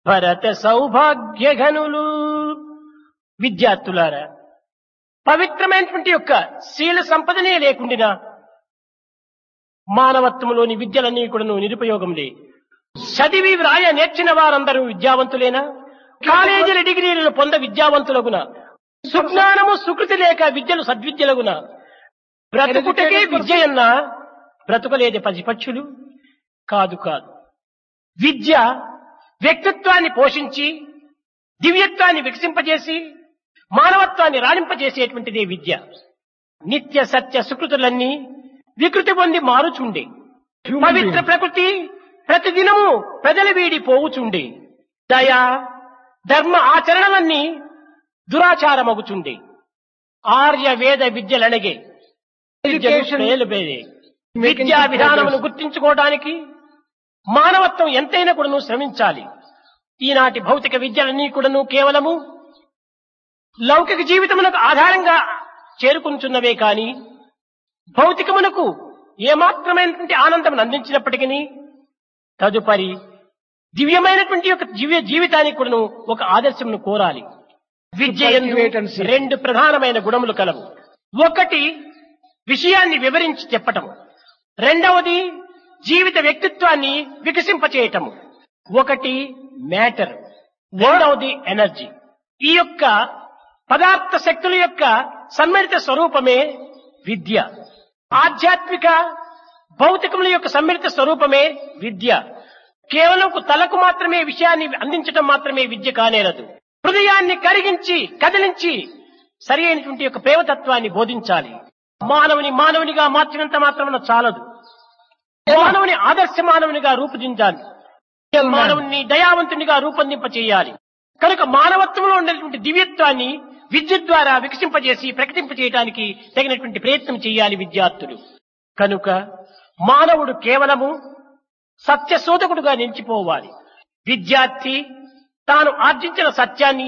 భరత సౌభాగ్యఘనులు విద్యార్థులారా పవిత్రమైనటువంటి యొక్క శీల సంపదనే లేకుండినా మానవత్వంలోని విద్యలన్నీ కూడా నిరుపయోగంలే చదివి వ్రాయ నేర్చిన వారందరూ విద్యావంతులేనా కాలేజీల డిగ్రీలను పొంద విద్యావంతులగున సుజ్ఞానము సుకృతి లేక విద్యలు సద్విద్యలగున బ్రతుకుటకే విద్య అన్నా బ్రతుకలేది పసిపక్షులు కాదు కాదు విద్య వ్యక్తిత్వాన్ని పోషించి దివ్యత్వాన్ని వికసింపజేసి మానవత్వాన్ని రాణింపజేసేటువంటిదే విద్య నిత్య సత్య సుకృతులన్నీ వికృతి పొంది మారుచుండే పవిత్ర ప్రకృతి ప్రతిదినము ప్రజల వీడి పోవుచుండే దయ ధర్మ ఆచరణలన్నీ దురాచారమగుచుండే ఆర్య వేద విద్యలనగే Education- విద్యా విధానమును గుర్తించుకోవడానికి మానవత్వం ఎంతైనా కూడాను శ్రమించాలి ఈనాటి భౌతిక విద్యలన్నీ కూడాను కేవలము లౌకిక జీవితమునకు ఆధారంగా చేరుకుంటున్నవే కాని భౌతికమునకు ఏమాత్రమైనటువంటి ఆనందం అందించినప్పటికీ తదుపరి దివ్యమైనటువంటి యొక్క దివ్య జీవితానికి కూడాను ఒక ఆదర్శమును కోరాలి విద్య యందు cultivate and see. రెండు ప్రధానమైన గుణములు కలవు ఒకటి విషయాన్ని వివరించి చెప్పటం రెండవది జీవిత వ్యక్తిత్వాన్ని వికసింపచేయటము ఒకటి మ్యాటర్ రెండవది ఎనర్జీ ఈ యొక్క పదార్థ శక్తుల యొక్క సమ్మిళిత స్వరూపమే విద్య ఆధ్యాత్మిక భౌతికముల యొక్క సమ్మిళిత స్వరూపమే విద్య కేవలం తలకు మాత్రమే విషయాన్ని అందించడం మాత్రమే విద్య కానేరదు హృదయాన్ని కరిగించి కదిలించి సరి అయినటువంటి యొక్క ప్రేమతత్వాన్ని బోధించాలి మానవుని మానవునిగా మార్చినంత మాత్రమున చాలదు మానవుని ఆదర్శ మానవునిగా రూపుదించాలి మానవుని దయావంతునిగా రూపొందింప చేయాలి కనుక మానవత్వంలో ఉండేటువంటి దివ్యత్వాన్ని విద్య ద్వారా వికసింపజేసి ప్రకటింప చేయడానికి తగినటువంటి ప్రయత్నం చేయాలి విద్యార్థులు కనుక మానవుడు కేవలము సత్యశోధకుడుగా నిలిచిపోవాలి విద్యార్థి తాను ఆర్జించిన సత్యాన్ని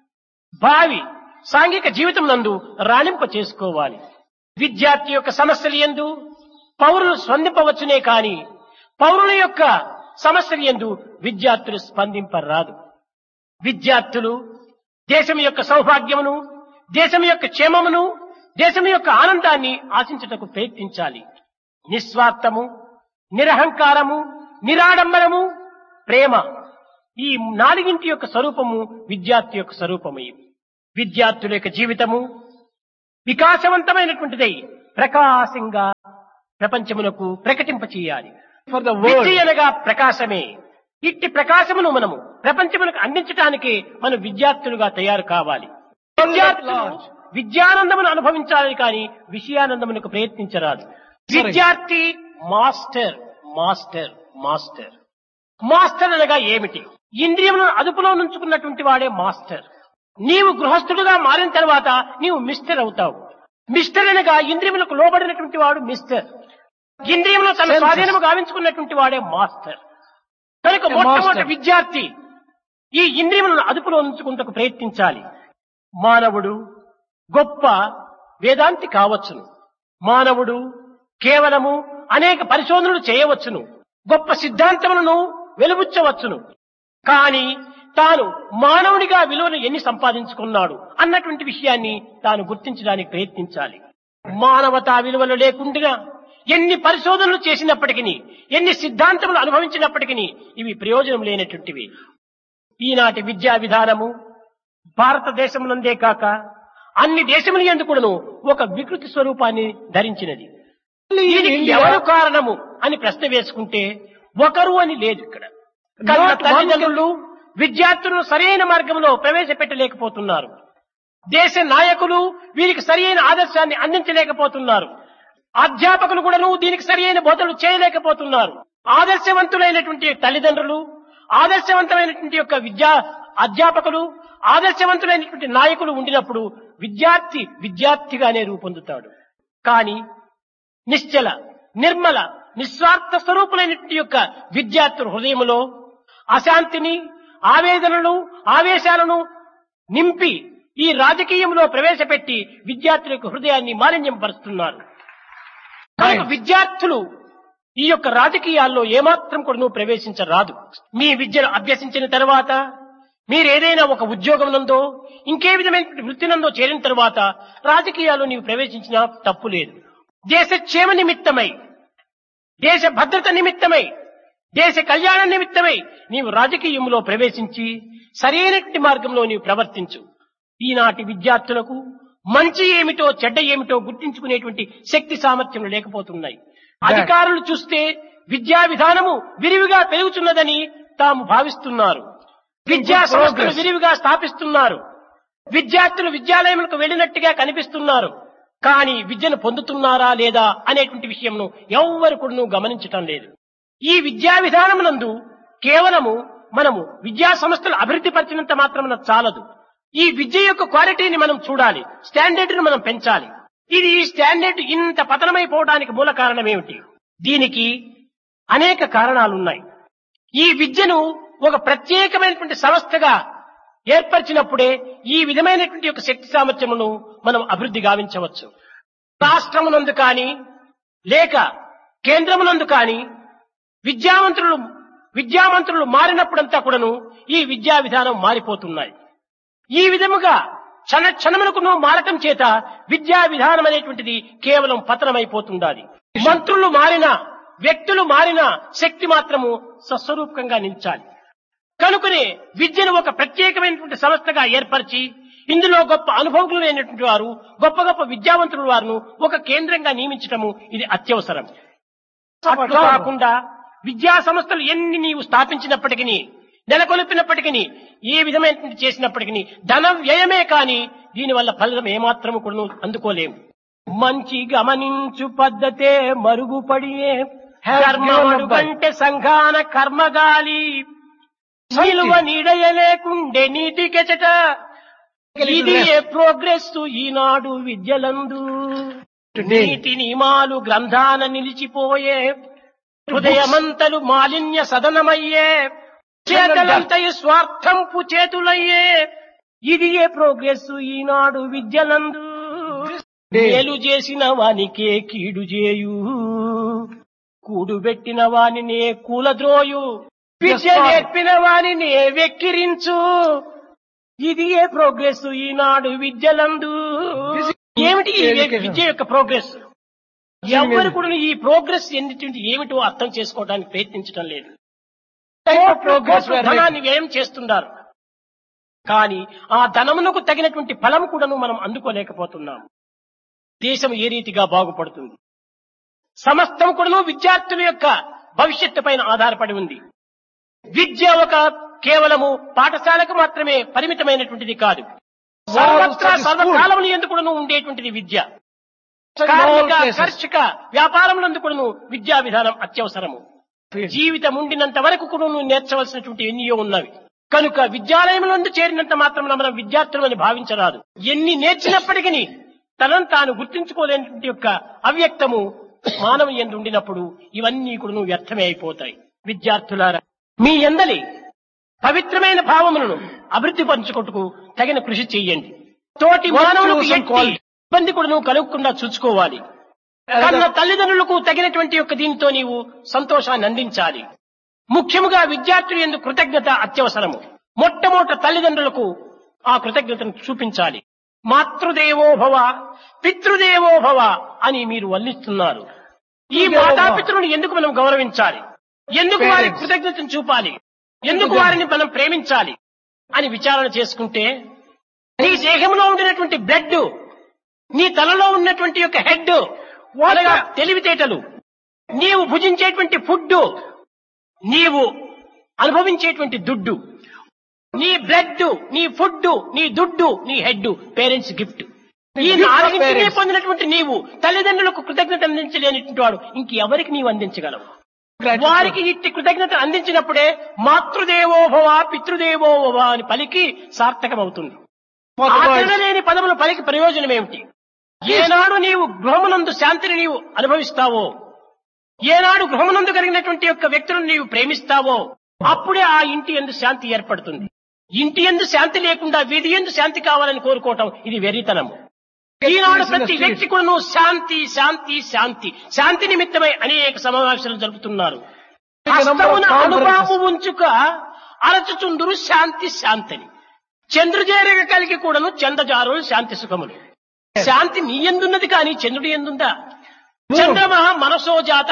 భావి సాంఘిక జీవితం నందు రాణింప చేసుకోవాలి విద్యార్థి యొక్క సమస్యలు ఎందు పౌరులు స్పందింపవచ్చునే కాని పౌరుల యొక్క సమస్యలు ఎందు విద్యార్థులు స్పందింపరాదు విద్యార్థులు దేశం యొక్క సౌభాగ్యమును దేశం యొక్క క్షేమమును దేశం యొక్క ఆనందాన్ని ఆశించుటకు ప్రయత్నించాలి నిస్వార్థము నిరహంకారము నిరాడంబరము ప్రేమ ఈ నాలుగింటి యొక్క స్వరూపము విద్యార్థి యొక్క స్వరూపము ఇవి. విద్యార్థుల యొక్క జీవితము వికాసవంతమైనటువంటిదై ప్రకాశంగా ప్రపంచమునకు ప్రకటింప చేయాలి for the విద్య world. అనగా ప్రకాశమే ఇట్టి ప్రకాశమును మనము ప్రపంచమునకు అందించడానికి మనం విద్యార్థులుగా తయారు కావాలి విద్యార్థులు విద్యానందమును అనుభవించాలి కానీ విషయానందమునకు ప్రయత్నించరాదు విద్యార్థి మాస్టర్ మాస్టర్ మాస్టర్ మాస్టర్ అనగా ఏమిటి ఇంద్రియములను అదుపులో ఉంచుకున్నటువంటి వాడే మాస్టర్ నీవు గృహస్థుడుగా మారిన తర్వాత నీవు మిస్టర్ అవుతావు మిస్టర్ అనగా ఇంద్రియములకు లోబడినటువంటి వాడు మిస్టర్ ఇంద్రియములు తన Senses. స్వాధీనము గావించుకున్నటువంటి వాడే మాస్టర్ కనుక A మొట్టమొదటి master. విద్యార్థి ఈ ఇంద్రియములను అదుపులో ఉంచుకుంటకు ప్రయత్నించాలి మానవుడు గొప్ప వేదాంతి కావచ్చును మానవుడు కేవలము అనేక పరిశోధనలు చేయవచ్చును గొప్ప సిద్ధాంతములను వెలుబుచ్చవచ్చును కానీ తాను మానవునిగా విలువను ఎన్ని సంపాదించుకున్నాడు అన్నటువంటి విషయాన్ని తాను గుర్తించడానికి ప్రయత్నించాలి మానవతా విలువలు లేకుండా ఎన్ని పరిశోధనలు చేసినప్పటికీ ఎన్ని సిద్ధాంతములు అనుభవించినప్పటికీ ఇవి ప్రయోజనం లేనటువంటివి ఈనాటి విద్యా విధానము భారతదేశమునందే కాక అన్ని దేశముల ఎందుకును ఒక వికృతి స్వరూపాన్ని ధరించినది దీనికి ఎవరు కారణము అని ప్రశ్న వేసుకుంటే ఒకరు అని లేదు ఇక్కడ కనుక Not one తల్లిదండ్రులు విద్యార్థులను సరైన మార్గంలో ప్రవేశపెట్టలేకపోతున్నారు దేశ నాయకులు వీరికి సరియైన ఆదర్శాన్ని అందించలేకపోతున్నారు అధ్యాపకులు కూడాను దీనికి సరియైన బోధనలు చేయలేకపోతున్నారు ఆదర్శవంతులైనటువంటి తల్లిదండ్రులు ఆదర్శవంతమైనటువంటి యొక్క విద్యా అధ్యాపకులు ఆదర్శవంతులైనటువంటి నాయకులు ఉండినప్పుడు విద్యార్థి విద్యార్థిగానే రూపొందుతాడు కానీ నిశ్చల నిర్మల నిస్వార్థ స్వరూపులైనటువంటి యొక్క విద్యార్థుల హృదయములో అశాంతిని ఆవేదనలు ఆవేశాలను నింపి ఈ రాజకీయంలో ప్రవేశపెట్టి విద్యార్థుల యొక్క హృదయాన్ని మాలిన్యం పరుస్తున్నారు కనుక Right. విద్యార్థులు ఈ యొక్క రాజకీయాల్లో ఏమాత్రం కూడా నువ్వు ప్రవేశించరాదు మీ విద్యను అభ్యసించిన తర్వాత మీరు ఏదైనా ఒక ఉద్యోగం నందో ఇంకే విధమైన వృత్తినందో చేరిన తర్వాత రాజకీయాల్లో నీవు ప్రవేశించినా తప్పు లేదు దేశ క్షేమ నిమిత్తమై దేశ భద్రత నిమిత్తమై దేశ కళ్యాణ నిమిత్తమై నీవు రాజకీయంలో ప్రవేశించి సరైనటువంటి మార్గంలో నీవు ప్రవర్తించు ఈనాటి విద్యార్థులకు మంచి ఏమిటో చెడ్డ ఏమిటో గుర్తించుకునేటువంటి శక్తి సామర్థ్యం లేకపోతున్నాయి అధికారులు చూస్తే విద్యా విధానము విరివిగా పెరుగుతున్నదని తాము భావిస్తున్నారు విద్యా సంస్థలు విరివిగా స్థాపిస్తున్నారు విద్యార్థులు విద్యాలయములకు వెళ్ళినట్టుగా కనిపిస్తున్నారు కానీ విద్యను పొందుతున్నారా లేదా అనేటువంటి విషయంను ఎవ్వరు కూడా గమనించటం లేదు ఈ విద్యా విధానమునందు కేవలము మనము విద్యా సంస్థలు అభివృద్ధి పరిచినంత మాత్రమున చాలదు ఈ విద్య యొక్క క్వాలిటీని మనం చూడాలి స్టాండర్డ్ ను మనం పెంచాలి ఇది ఈ స్టాండర్డ్ ఇంత పతనమైపోవడానికి మూల కారణం ఏమిటి దీనికి అనేక కారణాలున్నాయి ఈ విద్యను ఒక ప్రత్యేకమైనటువంటి సంస్థగా ఏర్పరిచినప్పుడే ఈ విధమైనటువంటి యొక్క శక్తి సామర్థ్యమును మనం అభివృద్ధి గావించవచ్చు రాష్ట్రమునందు కానీ లేక కేంద్రమునందు కానీ విద్యావంతులు విద్యావంతులు మారినప్పుడంతా కూడాను ఈ విద్యా విధానం మారిపోతున్నాయి ఈ విధముగా క్షణ క్షణమునకును మారటం చేత విద్యా విధానం అనేటువంటిది కేవలం పతనమైపోతుండాలి మంత్రులు మారినా వ్యక్తులు మారినా శక్తి మాత్రము సస్వరూపకంగా నిలిచాలి కనుకనే విద్యను ఒక ప్రత్యేకమైనటువంటి సంస్థగా ఏర్పరిచి ఇందులో గొప్ప అనుభవజ్ఞులైనటువంటి వారు గొప్ప గొప్ప విద్యావంతుల వారిను ఒక కేంద్రంగా నియమించటము ఇది అత్యవసరం అట్లు కాకుండా విద్యా సంస్థలు ఎన్ని నీవు స్థాపించినప్పటికీ నెలకొల్పినప్పటికీ ఏ విధమైనటువంటి చేసినప్పటికీ ధన వ్యయమే కాని దీనివల్ల ఫలితం ఏమాత్రము కూడా నువ్వు అందుకోలేము మంచి గమనించు పద్ధతే మరుగుపడియే కర్మడుగంటే సంఘాన కర్మగాలి నిలువ నీడయలేకుండే నీటి కెచట ఇది ఏ ప్రోగ్రెస్ ఈనాడు విద్యలందు నీటి నియమాలు గ్రంథాన నిలిచిపోయే హృదయమంతలు మాలిన్య సదనమయ్యే చేతలంతయు స్వార్థంపు చేతులయ్యే ఇది ఏ ప్రోగ్రెస్ ఈనాడు విద్యలందు మేలు చేసిన వానికే కీడు చేయు కూడుబెట్టిన వానినే కూలద్రోయు విద్య నేర్పిన వానినే వెక్కిరించు ఇది ఏ ప్రోగ్రెస్ ఈనాడు విద్యలందు ఏమిటి ఈ విద్య యొక్క ప్రోగ్రెస్ ఎవరు కూడా ఈ ప్రోగ్రెస్ ఎన్నిటి ఏమిటో అర్థం చేసుకోవడానికి ప్రయత్నించడం లేదు ప్రోగ్రెస్ ధనాన్ని వ్యయం చేస్తున్నారు కానీ ఆ ధనమునకు తగినటువంటి ఫలం కూడాను మనం అందుకోలేకపోతున్నాం దేశం ఏ రీతిగా బాగుపడుతుంది సమస్తం కూడాను విద్యార్థుల యొక్క భవిష్యత్తు పైన ఆధారపడి ఉంది విద్య ఒక కేవలము పాఠశాలకు మాత్రమే పరిమితమైనటువంటిది కాదు సర్వత్రా సర్వకాలములు ఎందుకు ఉండేటువంటిది విద్య కార్మిక కర్షక వ్యాపారములందు కూడాను విద్యా విధానం అత్యవసరము జీవితం ఉండినంత వరకు కూడా నువ్వు నేర్చవలసినటువంటి ఎన్నో ఉన్నవి కనుక విద్యాలయములందు చేరినంత మాత్రం మనం విద్యార్థులని భావించరాదు ఎన్ని నేర్చినప్పటికీ తనను తాను గుర్తించుకోలేనటువంటి యొక్క అవ్యక్తము మానవ ఎందు ఉండినప్పుడు ఇవన్నీ కూడా నువ్వు వ్యర్థమే అయిపోతాయి విద్యార్థులారా మీ ఎందలి పవిత్రమైన భావములను అభివృద్ధి పంచుకొట్టుకు తగిన కృషి చెయ్యండి తోటి మానవులకు ఎట్టి ఇబ్బంది కూడా నువ్వు కలుగకుండా చూసుకోవాలి కన్న తల్లిదండ్రులకు తగినటువంటి యొక్క దీనితో నీవు సంతోషాన్ని అందించాలి ముఖ్యముగా విద్యార్థులు ఎందుకు కృతజ్ఞత అత్యవసరము మొట్టమొదట తల్లిదండ్రులకు ఆ కృతజ్ఞతను చూపించాలి మాతృదేవోభవ పితృదేవోభవ అని మీరు వల్లిస్తున్నారు ఈ మాతాపితృని ఎందుకు మనం గౌరవించాలి ఎందుకు వారి కృతజ్ఞతను చూపాలి ఎందుకు వారిని మనం ప్రేమించాలి అని విచారణ చేసుకుంటే నీ దేహంలో ఉండినటువంటి బ్లడ్ నీ తలలో ఉన్నటువంటి యొక్క హెడ్ అనగా తెలివితేటలు నీవు భుజించేటువంటి ఫుడ్ నీవు అనుభవించేటువంటి దుడ్డు నీ బ్లడ్ నీ ఫుడ్ నీ దుడ్డు నీ హెడ్ పేరెంట్స్ గిఫ్ట్ ఈ నాలుగింటిని పొందినటువంటి నీవు తల్లిదండ్రులకు కృతజ్ఞత అందించలేనిటువంటి వాడు ఇంకెవరికి నీవు అందించగలవు వారికి ఇట్టి కృతజ్ఞత అందించినప్పుడే మాతృదేవోభవ పితృదేవోభవ అని పలికి సార్థకమవుతుంది ఆచరణ లేని పదములు పలికి ప్రయోజనం ఏమిటి ఏనాడు నీవు గృహమునందు శాంతిని నీవు అనుభవిస్తావో ఏనాడు గృహమునందు కలిగినటువంటి యొక్క వ్యక్తులను నీవు ప్రేమిస్తావో అప్పుడే ఆ ఇంటి ఎందు శాంతి ఏర్పడుతుంది ఇంటి ఎందు శాంతి లేకుండా వీధి ఎందు శాంతి కావాలని కోరుకోవటం ఇది వెర్రితనము ఈనాడు peace in the ప్రతి streets. వ్యక్తి కూడాను శాంతి శాంతి శాంతి శాంతి నిమిత్తమై అనేక సమావేశాలు జరుపుతున్నారు Take a number of హస్తమున conferences. అనుభవము ఉంచుక అరచుచుందురు శాంతి శాంతిని చంద్రుజేరగ కలిగి కూడాను చందజారులు శాంతి సుఖములు శాంతి నీ ఎందున్నది కానీ చంద్రుడి ఎందుందా చంద్రమ మనసో జాత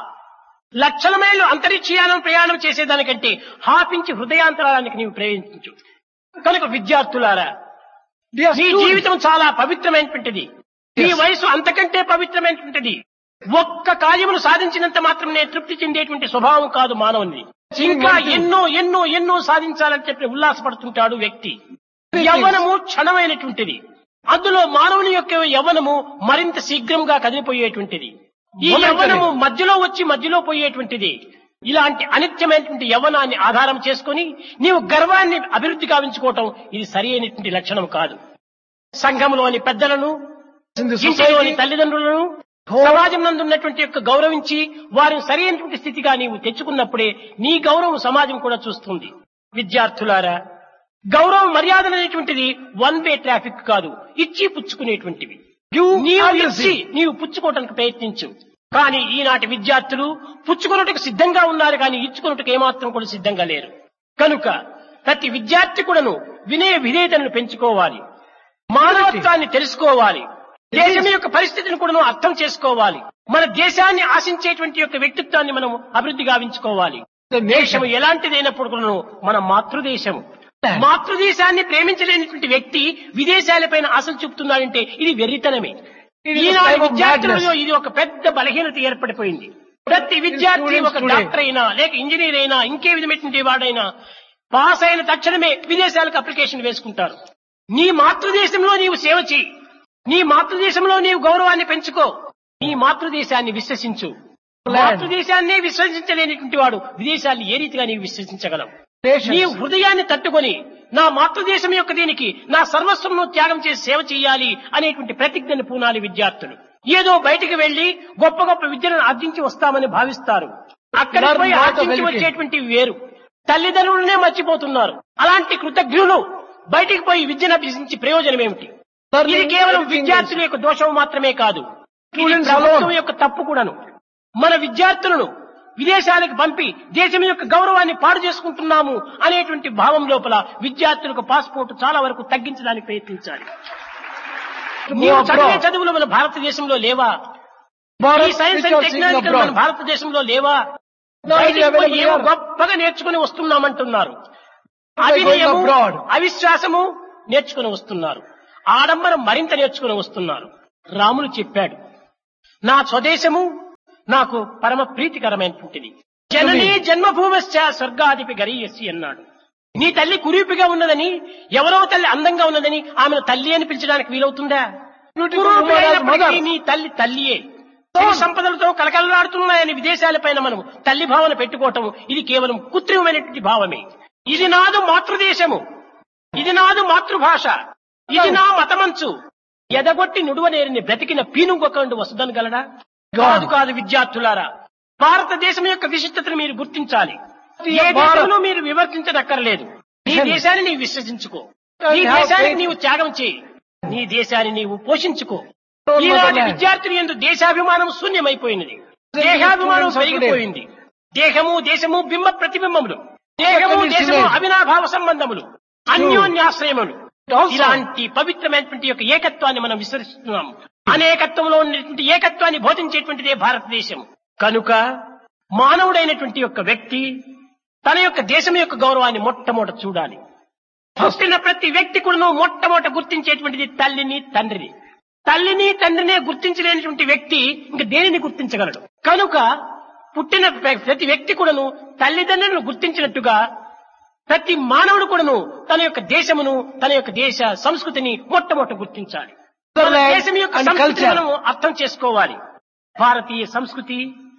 లక్షల మైళ్ళు అంతరిక్షయానం ప్రయాణం చేసేదానికంటే హాపించి హృదయాంతరానికి నీవు ప్రవేశించు కనుక విద్యార్థులారా Dear నీ students, జీవితం చాలా పవిత్రమైనటువంటిది నీ వయసు అంతకంటే పవిత్రమైనటువంటిది ఒక్క కార్యమును సాధించినంత మాత్రమే తృప్తి చెందేటువంటి స్వభావం కాదు మానవుని ఇంకా ఎన్నో ఎన్నో ఎన్నో సాధించాలని చెప్పి ఉల్లాసపడుతుంటాడు వ్యక్తి యవ్వనము క్షణమైనటువంటిది అందులో మానవుని యొక్క యవ్వనము మరింత శీఘ్రంగా కదిలిపోయేటువంటిది ఈ Momentary. యవ్వనము మధ్యలో వచ్చి మధ్యలో పోయేటువంటిది ఇలాంటి అనిత్యమైనటువంటి యవ్వనాన్ని ఆధారం చేసుకొని నీవు గర్వాన్ని అభివృద్ధి కావించుకోవటం ఇది సరి అయినటువంటి లక్షణం కాదు సంఘంలోని పెద్దలను in the ఇంటిలోని society, తల్లిదండ్రులను సమాజం నందు ఉన్నటువంటి యొక్క గౌరవించి వారిని సరైనటువంటి స్థితిగా నీవు తెచ్చుకున్నప్పుడే నీ గౌరవం సమాజం కూడా చూస్తుంది విద్యార్థులారా గౌరవ మర్యాదలు అనేటువంటిది వన్ వే ట్రాఫిక్ కాదు ఇచ్చి పుచ్చుకునేటువంటివి you నీవు and ఇచ్చి receive. నీవు పుచ్చుకోవటానికి ప్రయత్నించు కానీ ఈనాటి విద్యార్థులు పుచ్చుకున్నట్టుకు సిద్ధంగా ఉన్నారు కానీ ఇచ్చుకున్నట్టుకు ఏమాత్రం కూడా సిద్ధంగా లేరు కనుక ప్రతి విద్యార్థి కూడాను వినయ విధేయతలను పెంచుకోవాలి మానవత్వాన్ని తెలుసుకోవాలి దేశం యొక్క పరిస్థితిని కూడా అర్థం చేసుకోవాలి మన దేశాన్ని ఆశించేటువంటి యొక్క వ్యక్తిత్వాన్ని మనం అభివృద్ధి గావించుకోవాలి the దేశము nation, ఎలాంటిదైనప్పుడు కూడాను మన మాతృదేశము మాతృదేశాన్ని ప్రేమించలేనటువంటి వ్యక్తి విదేశాలపైన ఆశలు చూపుతున్నాడంటే ఇది వెర్రితనమే It is a ఈనాటి type of విద్యార్థులలో madness. ఇది ఒక పెద్ద బలహీనత ఏర్పడిపోయింది ప్రతి విద్యార్థి students ఒక today. డాక్టర్ అయినా లేక ఇంజనీర్ అయినా ఇంకే విధమైనటువంటి వాడైనా పాస్ అయిన తక్షణమే విదేశాలకు అప్లికేషన్ వేసుకుంటారు నీ మాతృదేశంలో నీవు సేవ చేయి నీ మాతృదేశంలో నీవు గౌరవాన్ని పెంచుకో నీ మాతృదేశాన్ని విశ్వసించు మాతృదేశాన్నే విశ్వసించలేనటువంటి వాడు విదేశాన్ని ఏ రీతిగా నీవు విశ్వసించగలవు nations. నీ హృదయాన్ని తట్టుకొని నా మాతృదేశం యొక్క దీనికి నా సర్వస్వంను త్యాగం చేసి సేవ చేయాలి అనేటువంటి ప్రతిజ్ఞను పూనాలి విద్యార్థులు ఏదో బయటికి వెళ్లి గొప్ప గొప్ప విద్యను ఆర్జించి వస్తామని భావిస్తారు అక్కడికి పోయి Learn lot of ఆర్జించి education. వచ్చేటువంటివి వేరు తల్లిదండ్రులనే మర్చిపోతున్నారు అలాంటి కృతజ్ఞులు బయటికి పోయి విద్యను అభ్యసించి ప్రయోజనం ఏమిటి Learning ఇది కేవలం everything విద్యార్థుల యొక్క దోషం మాత్రమే కాదు ఇది Students ప్రభుత్వం alone. యొక్క తప్పు కూడాను మన విద్యార్థులను విదేశాలకు పంపి దేశం యొక్క గౌరవాన్ని పాడు చేసుకుంటున్నాము అనేటువంటి భావం లోపల విద్యార్థులకు పాస్పోర్ట్ చాలా వరకు తగ్గించడానికి ప్రయత్నించాలి To నీవు move చదివే abroad. చదువులు మన భారతదేశంలో లేవా ఈ Bharat science which and are seen technology మన abroad. భారతదేశంలో లేవా No, బయటికి ఇది పోయి available ఏమో here. గొప్పగా నేర్చుకుని వస్తున్నామంటున్నారు By going అవినయము abroad. అవిశ్వాసము నేర్చుకుని వస్తున్నారు ఆడంబరం మరింత నేర్చుకుని వస్తున్నారు రాములు చెప్పాడు నా స్వదేశము నాకు పరమ ప్రీతికరమైనటువంటిది జననీ జన్మభూమశ్చ స్వర్గాధిపి గరీయసి అన్నాడు నీ తల్లి కురూపిగా ఉన్నదని ఎవరో తల్లి అందంగా ఉన్నదని ఆమెను తల్లి అని పిలిచడానికి వీలవుతుందా Beautiful కురూపి woman as అయినప్పటికీ mother. నీ తల్లి తల్లియే సిరి సంపదలతో కలకలలాడుతున్నాయని విదేశాలపైన మనం తల్లి భావన పెట్టుకోవటం ఇది కేవలం కృత్రిమమైనటువంటి భావమే ఇది నాదు మాతృదేశము ఇది నాదు మాతృభాష ఇది నా మతమంచు ఎదగొట్టి నుడువనేరిని బ్రతికిన పీనుగొకండు వసుదనగలడా కాదు కాదు విద్యార్థులారా భారతదేశం యొక్క విశిష్టతను మీరు గుర్తించాలి ఏ దేశంలో మీరు వివర్తించనక్కర్లేదు నీ దేశాన్ని నీవు విశ్వసించుకో నీ దేశానికి నీవు త్యాగం చేయి నీ దేశాన్ని నీవు పోషించుకో ఈనాటి విద్యార్థులు ఎందు దేశాభిమానం శూన్యమైపోయినది దేహాభిమానం పెరిగిపోయింది దేహము దేశము బింబ ప్రతిబింబములు దేహము దేశము అవినాభావ సంబంధములు అన్యోన్యాశ్రయములు ఇలాంటి పవిత్రమైనటువంటి యొక్క ఏకత్వాన్ని మనం విస్మరిస్తున్నాం అనేకత్వంలో ఉన్నటువంటి ఏకత్వాన్ని బోధించేటువంటిదే భారతదేశం కనుక మానవుడైనటువంటి యొక్క వ్యక్తి తన యొక్క దేశం యొక్క గౌరవాన్ని మొట్టమొదట చూడాలి పుట్టిన ప్రతి వ్యక్తి కూడా మొట్టమొదట గుర్తించేటువంటిది తల్లిని తండ్రిని తల్లిని తండ్రినే గుర్తించలేనటువంటి వ్యక్తి ఇంక దేనిని గుర్తించగలడు కనుక పుట్టిన ప్ర- ప్రతి వ్యక్తి కూడాను తల్లిదండ్రులను గుర్తించినట్టుగా ప్రతి మానవుడు కూడాను తన యొక్క దేశమును తన యొక్క దేశ సంస్కృతిని మొట్టమొదట గుర్తించాలి మన Motherland దేశం యొక్క and సంస్కృతిని culture. మనము అర్థం చేసుకోవాలి భారతీయ సంస్కృతి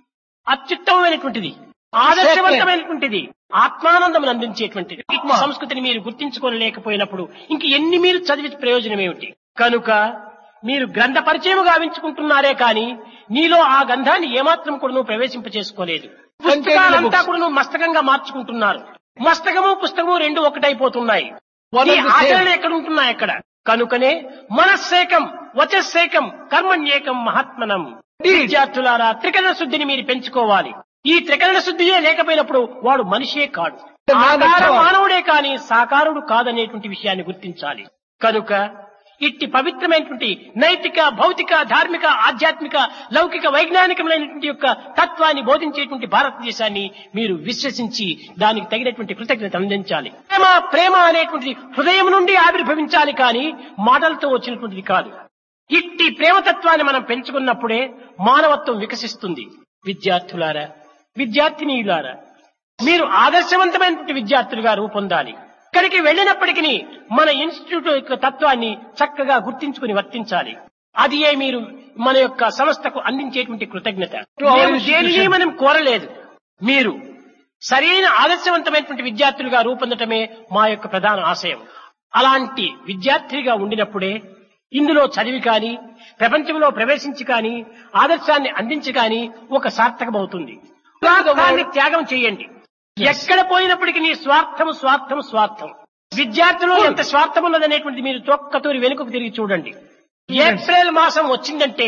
అత్యుత్తమమైనటువంటిది ఆదర్శవంతమైనటువంటిది ఆత్మానందం అందించేటువంటిది ఈ ఆత్మ. సంస్కృతిని మీరు గుర్తించుకోలేకపోయినప్పుడు ఇంక ఎన్ని మీరు చదివి ప్రయోజనం ఏమిటి కనుక మీరు గ్రంథ పరిచయం గావించుకుంటున్నారే కానీ నీలో ఆ గంధాన్ని ఏమాత్రం కూడా నువ్వు ప్రవేశింప చేసుకోలేదు పుస్తకాలంతా books. కూడా నువ్వు మస్తకంగా మార్చుకుంటున్నారు మస్తకము పుస్తకము రెండు ఒకటైపోతున్నాయి One నీ and the same. ఆచరణ ఎక్కడ ఉంటున్నాయి అక్కడ కనుకనే మనస్సేకం వచస్సేకం కర్మణ్యేకం మహాత్మనం విద్యార్థులారా త్రికరణ శుద్ధిని మీరు పెంచుకోవాలి ఈ త్రికరణ శుద్ధియే లేకపోయినప్పుడు వాడు మనిషే కాడు The man at ఆకార all. మానవుడే కాని సాకారుడు కాదనేటువంటి విషయాన్ని గుర్తించాలి కనుక ఇట్టి పవిత్రమైనటువంటి నైతిక భౌతిక ధార్మిక ఆధ్యాత్మిక లౌకిక వైజ్ఞానికమైనటువంటి యొక్క తత్వాన్ని బోధించేటువంటి భారతదేశాన్ని మీరు విశ్వసించి దానికి తగినటువంటి కృతజ్ఞత అందించాలి ప్రేమ ప్రేమ అనేటువంటిది హృదయం నుండి ఆవిర్భవించాలి కానీ మాటలతో వచ్చినటువంటిది కాదు ఇట్టి ప్రేమతత్వాన్ని మనం పెంచుకున్నప్పుడే మానవత్వం వికసిస్తుంది విద్యార్థులారా విద్యార్థినీయులారా మీరు ఆదర్శవంతమైనటువంటి విద్యార్థులుగా రూపొందాలి ఇక్కడికి వెళ్ళినప్పటికీ మన ఇన్స్టిట్యూట్ యొక్క తత్వాన్ని చక్కగా గుర్తించుకుని వర్తించాలి అది ఏ మీరు మన యొక్క సంస్థకు అందించేటువంటి కృతజ్ఞత To our మేము institution. దేనిని మనం కోరలేదు మీరు సరైన ఆదర్శవంతమైనటువంటి విద్యార్థులుగా రూపొందటమే మా యొక్క ప్రధాన ఆశయం అలాంటి విద్యార్థిగా ఉండినప్పుడే ఇందులో చదివి కానీ ప్రపంచంలో ప్రవేశించి కానీ ఆదర్శాన్ని అందించి కానీ ఒక సార్థకమవుతుంది స్వార్థాన్ని త్యాగం చేయండి ఎక్కడ పోయినప్పటికీ నీ స్వార్థం స్వార్థం స్వార్థం విద్యార్థులు ఎంత స్వార్థం ఉన్నదనేటువంటిది మీరు తొక్కతూరి వెనుకకు తిరిగి చూడండి ఏప్రిల్ మాసం వచ్చిందంటే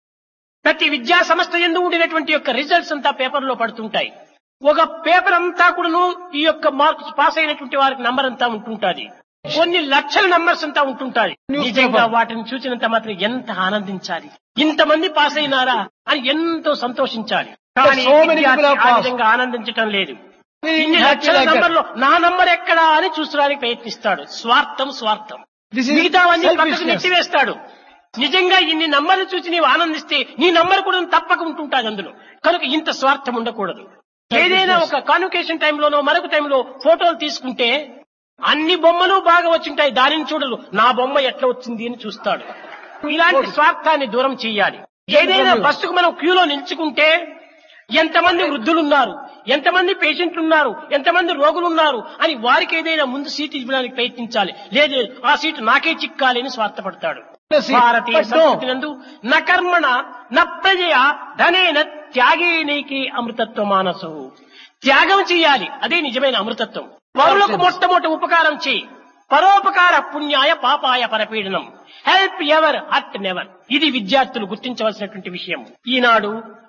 ప్రతి విద్యా సంస్థ ఎందు ఉండినటువంటి యొక్క రిజల్ట్స్ అంతా పేపర్ లో పడుతుంటాయి ఒక పేపర్ అంతా కూడాను ఈ యొక్క మార్క్స్ పాస్ అయినటువంటి వారికి నంబర్ అంతా ఉంటుంటాది కొన్ని లక్షల నంబర్స్ అంతా ఉంటుంటాయి Newspaper. నిజంగా వాటిని చూసినంత మాత్రం ఎంత ఆనందించాలి ఇంతమంది పాస్ అయినారా అని ఎంతో సంతోషించాలి కానీ So many people విద్యార్థి have ఆ passed. విధంగా ఆనందించటం లేదు We ఇన్ని have to లక్షల like that. నంబర్లో నా నంబర్ ఎక్కడా అని చూసడానికి ప్రయత్నిస్తాడు స్వార్థం స్వార్థం This is మిగతావన్నీ పక్కకు selfishness. నెట్టివేస్తాడు నిజంగా ఇన్ని నంబర్లు చూసి నీవు ఆనందిస్తే నీ నంబర్ కూడా తప్పక ఉంటుంటాది అందులో కనుక ఇంత స్వార్థం ఉండకూడదు ఏదైనా ఒక కాన్వకేషన్ టైంలోనో మరొక టైంలో ఫోటోలు తీసుకుంటే అన్ని బొమ్మలు బాగా వచ్చింటాయి దానిని చూడరు నా బొమ్మ ఎట్లా వచ్చింది అని చూస్తాడు ఇలాంటి స్వార్థాన్ని దూరం చేయాలి ఏదైనా బస్సుకు మనం క్యూలో నిల్చుకుంటే ఎంతమంది వృద్ధులు ఉన్నారు ఎంతమంది పేషెంట్లు ఉన్నారు ఎంతమంది రోగులు ఉన్నారు అని వారికి ఏదైనా ముందు సీటు ఇవ్వడానికి ప్రయత్నించాలి లేదు ఆ సీటు నాకే చిక్కాలి అని స్వార్థపడతాడు Yes, yes. Bharatiya But no. సంస్కృతి నందు న కర్మణ న ప్రజయ ధనేన త్యాగేనైకి అమృతత్వ మానసు త్యాగం చేయాలి అదే నిజమైన అమృతత్వం పరులకు మొట్టమొదటి ఉపకారం చేయి పరోపకార పుణ్యాయ పాపాయ పరపీడనం హెల్ప్ ఎవర్ హర్ట్ నెవర్ ఇది విద్యార్థులు గుర్తించవలసినటువంటి విషయం ఈనాడు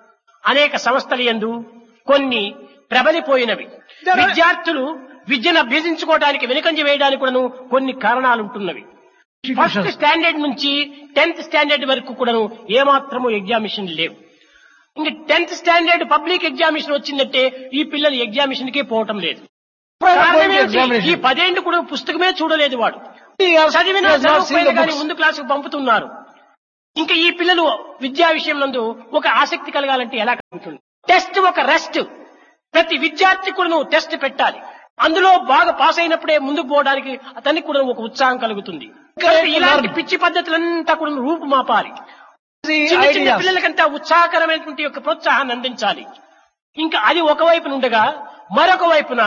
అనేక సంస్థల యందు కొన్ని ప్రబలిపోయినవి There are- విద్యార్థులు విద్యను అభ్యసించుకోవడానికి వెనుకంజ వేయడానికి కూడాను కొన్ని కారణాలు ఉంటున్నవి ఫస్ట్ Institutions. స్టాండర్డ్ నుంచి టెన్త్ స్టాండర్డ్ వరకు కూడాను ఏమాత్రము ఎగ్జామిషన్ లేవు ఇంకా టెన్త్ స్టాండర్డ్ పబ్లిక్ ఎగ్జామిషన్ వచ్చిందంటే ఈ పిల్లలు ఎగ్జామిషన్ కే పోవటం లేదు Private కారణం going to ఏమిటి? ఈ examination. పదేండు కూడా పుస్తకమే చూడలేదు వాడు He has- చదివిన he has not seen the కానీ books. ముందు క్లాసుకు పంపుతున్నారు ఇంకా ఈ పిల్లలు విద్యా విషయం నందు ఒక ఆసక్తి కలగాలంటే ఎలా కలుగుతుంది టెస్ట్ ఒక రెస్ట్ ప్రతి విద్యార్థి కూడా నువ్వు టెస్ట్ పెట్టాలి అందులో బాగా పాస్ అయినప్పుడే ముందుకు పోవడానికి అతనికి కూడా ఒక ఉత్సాహం కలుగుతుంది కాబట్టి ఇలాంటి పిచ్చి పద్ధతులంతా కూడా నువ్వు రూపుమాపాలి The చిన్న చిన్న ideas. పిల్లలకంతా ఉత్సాహకరమైనటువంటి యొక్క ప్రోత్సాహాన్ని అందించాలి ఇంకా అది ఒక వైపున ఉండగా మరొక వైపున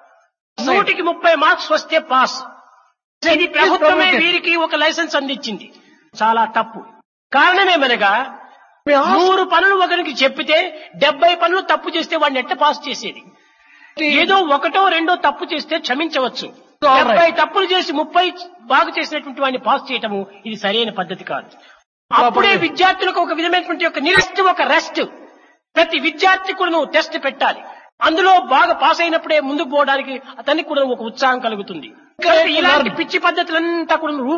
నూటికి ముప్పై మార్క్స్ వస్తే పాస్ ఇది ప్రభుత్వమే promoted. వీరికి ఒక లైసెన్స్ అందించింది చాలా తప్పు కారణమేమనగా We ask నూరు పనులు ఒకరికి చెప్పితే డెబ్బై పనులు తప్పు చేస్తే వాడిని ఎట్ట పాస్ చేసేది the- ఏదో ఒకటో రెండో తప్పు చేస్తే క్షమించవచ్చు All right. డెబ్బై తప్పులు చేసి ముప్పై బాగు చేసినటువంటి వాడిని పాస్ చేయటము ఇది సరైన పద్ధతి కాదు అప్పుడే విద్యార్థులకు ఒక విధమైనటువంటి ఒక నిరెస్ట్ ఒక రెస్ట్ ప్రతి విద్యార్థి కూడా నువ్వు టెస్ట్ పెట్టాలి అందులో బాగా పాస్ అయినప్పుడే ముందుకు పోవడానికి అతనికి కూడా ఒక ఉత్సాహం కలుగుతుంది కాబట్టి ఇలాంటి పిచ్చి పద్ధతులంతా కూడా నువ్వు